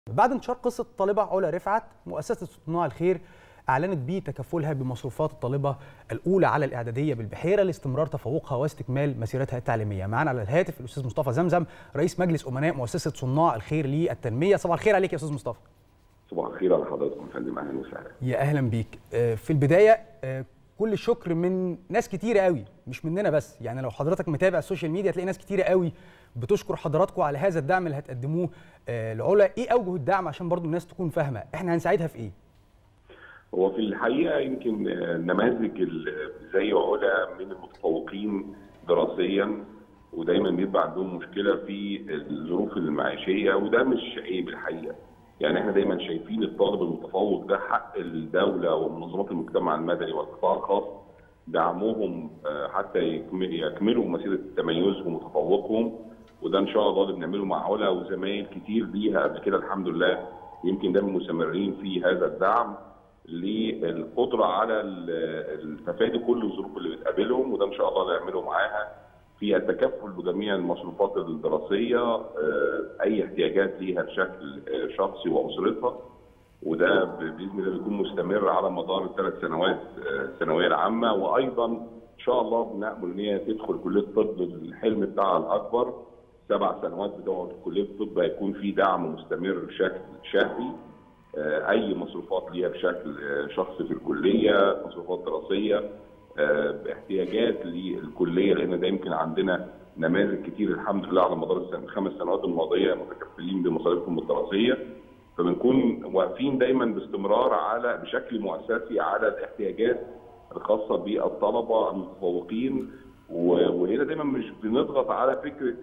بعد انتشار قصه الطالبه علا رفعت مؤسسه صناع الخير اعلنت بتكفلها بمصروفات الطالبه الاولى على الاعداديه بالبحيره لاستمرار تفوقها واستكمال مسيرتها التعليميه معنا على الهاتف الاستاذ مصطفى زمزم رئيس مجلس امناء مؤسسه صناع الخير للتنميه صباح الخير عليك يا استاذ مصطفى صباح الخير على حضراتكم يا فندم اهلا وسهلا يا اهلا بيك في البدايه كل الشكر من ناس كتيره قوي مش مننا بس يعني لو حضرتك متابع السوشيال ميديا تلاقي ناس كتيره قوي بتشكر حضراتكم على هذا الدعم اللي هتقدموه لعلا ايه اوجه الدعم عشان برضو الناس تكون فاهمه احنا هنساعدها في ايه هو في الحقيقه يمكن نماذج زي علا من المتفوقين دراسيا ودايما بيبقى عندهم مشكله في الظروف المعيشيه وده مش عيب الحقيقه يعني احنا دايما شايفين الطالب المتفوق ده حق الدوله ومنظمات المجتمع المدني والقطاع الخاص دعمهم حتى يكملوا مسيره تميزهم وتفوقهم وده ان شاء الله اللي بنعمله مع علا وزمايل كتير ليها قبل كده الحمد لله يمكن دايما مستمرين في هذا الدعم للقدره على تفادي كل الظروف اللي بتقابلهم وده ان شاء الله نعمله معاها في التكفل بجميع المصروفات الدراسيه اي احتياجات ليها بشكل شخصي واسرتها وده باذن الله بيكون مستمر على مدار الثلاث سنوات الثانويه العامه وايضا ان شاء الله بنامل ان هي تدخل كليه الطب الحلم بتاعها الاكبر سبع سنوات بتوع كليه الطب هيكون في دعم مستمر بشكل شهري اي مصروفات ليها بشكل شخصي في الكليه مصروفات دراسيه باحتياجات للكليه لان ده يمكن عندنا نماذج كتير الحمد لله على مدار الخمس سنوات الماضيه متكفلين بمصاريفهم الدراسيه فبنكون واقفين دايما باستمرار على بشكل مؤسسي على الاحتياجات الخاصه بالطلبه المتفوقين وهنا دايما مش بنضغط على فكره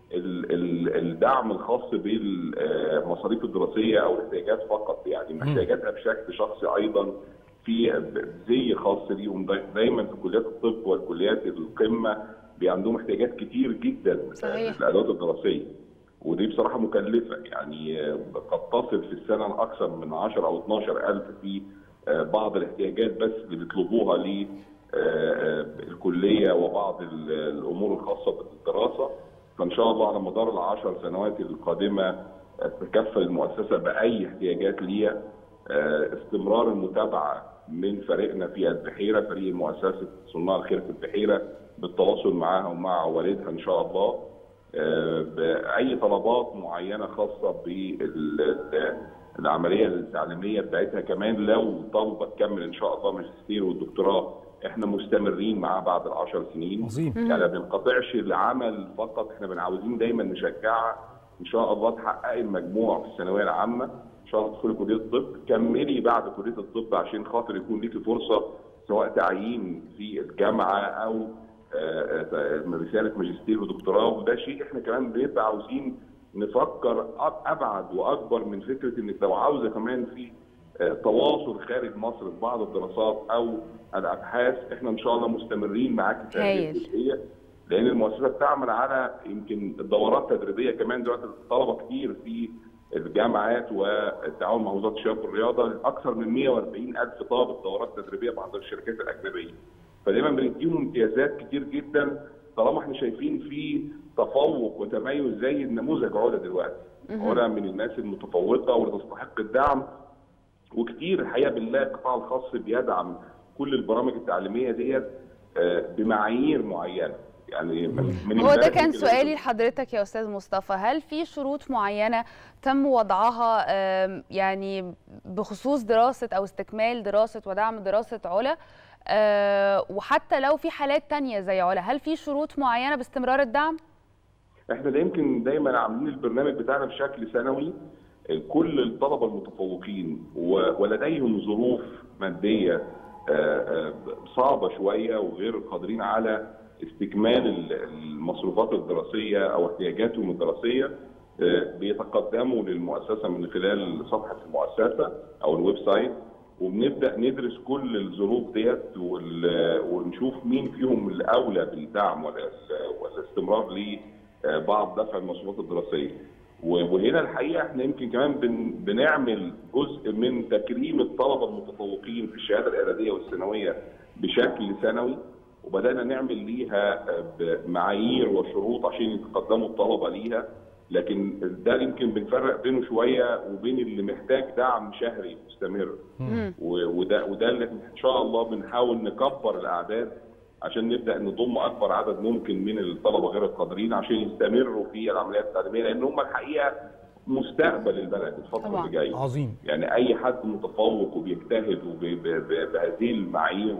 الدعم الخاص بالمصاريف الدراسيه او الاحتياجات فقط يعني محتاجاتها بشكل شخصي ايضا في زي خاص ليهم دايما في كليات الطب والكليات القمه بي عندهم احتياجات كتير جدا صحيح. للادوات الدراسيه ودي بصراحه مكلفه يعني قد تصل في السنه اكثر من 10 او 12 الف في بعض الاحتياجات بس اللي بيطلبوها للكليه وبعض الامور الخاصه بالدراسه فان شاء الله على مدار العشر سنوات القادمه تتكفل المؤسسه باي احتياجات ليها استمرار المتابعه من فريقنا في البحيره فريق مؤسسه صناع الخير في البحيره بالتواصل معاها ومع والدها ان شاء الله باي طلبات معينه خاصه بالعمليه التعليميه بتاعتها كمان لو طالبه تكمل ان شاء الله ماجستير والدكتوراه احنا مستمرين معاه بعد العشر سنين عظيم يعني ما بنقطعش العمل فقط احنا بنعاوزين دايما نشجعها ان شاء الله تحققي المجموع في الثانويه العامه ان شاء الله تدخلي كليه الطب كملي بعد كليه الطب عشان خاطر يكون ليكي فرصه سواء تعيين في الجامعه او رساله ماجستير ودكتوراه وده شيء احنا كمان بنبقى عاوزين نفكر ابعد واكبر من فكره انك لو عاوزه كمان في تواصل خارج مصر في بعض الدراسات او الابحاث احنا ان شاء الله مستمرين معاك في هذه الجزئيه لان المؤسسه بتعمل على يمكن دورات تدريبيه كمان دلوقتي الطلبه كتير في الجامعات والتعاون مع وزاره الشباب والرياضه اكثر من 140 الف طالب دورات تدريبيه بعض الشركات الاجنبيه فدايما بنديهم امتيازات كتير جدا طالما احنا شايفين في تفوق وتميز زي النموذج علا دلوقتي علا من الناس المتفوقه واللي تستحق الدعم وكتير الحقيقه بالله القطاع الخاص بيدعم كل البرامج التعليميه ديت بمعايير معينه يعني من هو ده كان سؤالي لحضرتك يا استاذ مصطفى هل في شروط معينه تم وضعها يعني بخصوص دراسه او استكمال دراسه ودعم دراسه علا وحتى لو في حالات تانية زي علا هل في شروط معينه باستمرار الدعم احنا ده يمكن دايما عاملين البرنامج بتاعنا بشكل سنوي كل الطلبه المتفوقين ولديهم ظروف ماديه صعبه شويه وغير قادرين على استكمال المصروفات الدراسيه او احتياجاتهم الدراسيه بيتقدموا للمؤسسه من خلال صفحه المؤسسه او الويب سايت وبنبدا ندرس كل الظروف ديت ونشوف مين فيهم الاولى بالدعم والاستمرار لبعض دفع المصروفات الدراسيه. وهنا الحقيقه احنا يمكن كمان بن بنعمل جزء من تكريم الطلبه المتفوقين في الشهاده الاعداديه والثانويه بشكل سنوي وبدانا نعمل ليها معايير وشروط عشان يتقدموا الطلبه ليها لكن ده يمكن بنفرق بينه شويه وبين اللي محتاج دعم شهري مستمر وده وده اللي ان شاء الله بنحاول نكبر الاعداد عشان نبدا نضم اكبر عدد ممكن من الطلبه غير القادرين عشان يستمروا في العمليات التعليميه لان هم الحقيقه مستقبل البلد الفتره طبعا. اللي جايه عظيم يعني اي حد متفوق وبيجتهد بهذه المعايير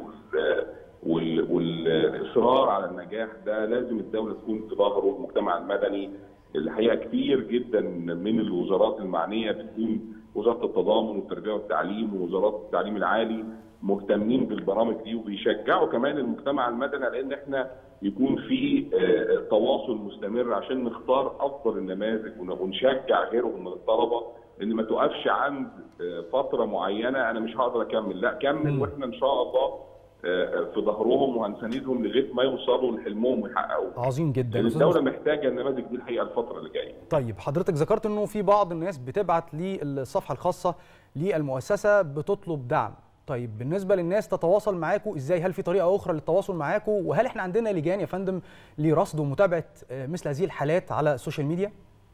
وال- والاصرار على النجاح ده لازم الدوله تكون في ظهره المجتمع المدني الحقيقه كتير جدا من الوزارات المعنيه بتكون وزاره التضامن والتربيه والتعليم ووزارات التعليم العالي مهتمين بالبرامج دي وبيشجعوا كمان المجتمع المدني لان احنا يكون في آه، تواصل مستمر عشان نختار افضل النماذج ون- ونشجع غيرهم من الطلبه ان ما تقفش عند آه، فتره معينه انا مش هقدر اكمل لا كمل مم. واحنا ان شاء الله آه، في ظهرهم وهنساندهم لغايه ما يوصلوا لحلمهم ويحققوه عظيم جدا لان أستاذ الدوله محتاجه النماذج دي الحقيقه الفتره اللي جايه طيب حضرتك ذكرت انه في بعض الناس بتبعت للصفحه الخاصه للمؤسسه بتطلب دعم طيب بالنسبه للناس تتواصل معاكم ازاي هل في طريقه اخرى للتواصل معاكم وهل احنا عندنا لجان يا فندم لرصد ومتابعه آه، مثل هذه الحالات على السوشيال ميديا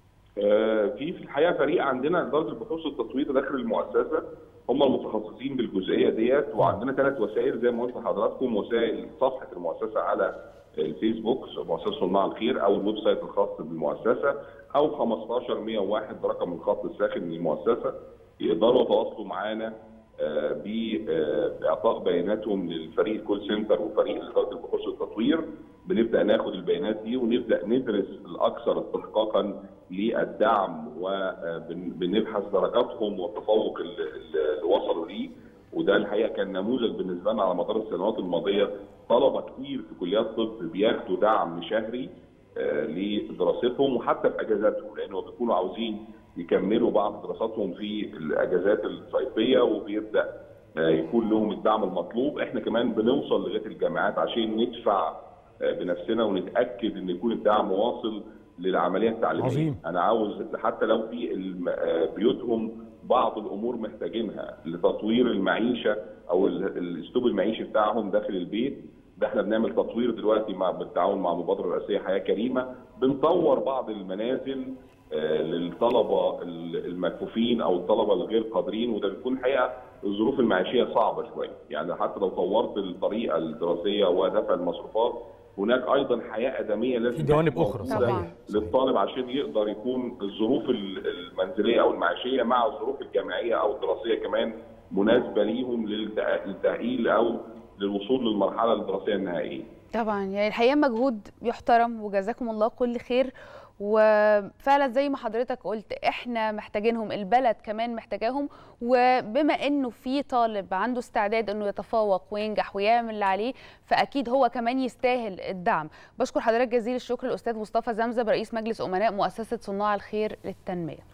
آه، في في الحقيقه فريق عندنا اداره البحوث والتطوير داخل المؤسسه هم المتخصصين بالجزئيه ديت وعندنا ثلاث وسائل زي ما قلت لحضراتكم وسائل صفحه المؤسسه على الفيسبوك مؤسسه صناع الخير او الويب سايت الخاص بالمؤسسه او 15 101 رقم الخط الساخن للمؤسسه يقدروا يتواصلوا معانا آه، باعطاء بياناتهم للفريق الكول سنتر وفريق اداره البحوث والتطوير بنبدا ناخد البيانات دي ونبدا ندرس الاكثر استحقاقا للدعم وبنبحث درجاتهم والتفوق اللي اللي وصلوا ليه وده الحقيقه كان نموذج بالنسبه لنا على مدار السنوات الماضيه طلبه كتير في كليات طب بياخدوا دعم شهري آه، لدراستهم وحتى في اجازاتهم لانه بيكونوا عاوزين يكملوا بعض دراساتهم في الاجازات الصيفيه وبيبدا آه، يكون لهم الدعم المطلوب احنا كمان بنوصل لغايه الجامعات عشان ندفع آه، بنفسنا ونتاكد ان يكون الدعم واصل للعمليه التعليميه عظيم. انا عاوز حتى لو في الم- آه، بيوتهم بعض الامور محتاجينها لتطوير المعيشه او ال- الاسلوب المعيشي بتاعهم داخل البيت ده احنا بنعمل تطوير دلوقتي مع بالتعاون مع المبادره الرئاسيه حياه كريمه بنطور بعض المنازل آه، للطلبه ال- المكفوفين او الطلبه الغير قادرين وده بيكون الحقيقه الظروف المعيشيه صعبه شويه يعني حتى لو طورت الطريقه الدراسيه ودفع المصروفات هناك ايضا حياه ادميه لازم في جوانب تكون أخرى، موجودة صحيح. للطالب عشان يقدر يكون الظروف ال- المنزليه او المعيشيه مع الظروف الجامعيه او الدراسيه كمان مناسبه ليهم للتأ- للتاهيل او للوصول للمرحله الدراسيه النهائيه. طبعا يعني الحقيقه مجهود يحترم وجزاكم الله كل خير وفعلا زي ما حضرتك قلت احنا محتاجينهم البلد كمان محتاجاهم وبما انه في طالب عنده استعداد انه يتفوق وينجح ويعمل اللي عليه فاكيد هو كمان يستاهل الدعم بشكر حضرتك جزيل الشكر الاستاذ مصطفى زمزم رئيس مجلس امناء مؤسسه صناع الخير للتنميه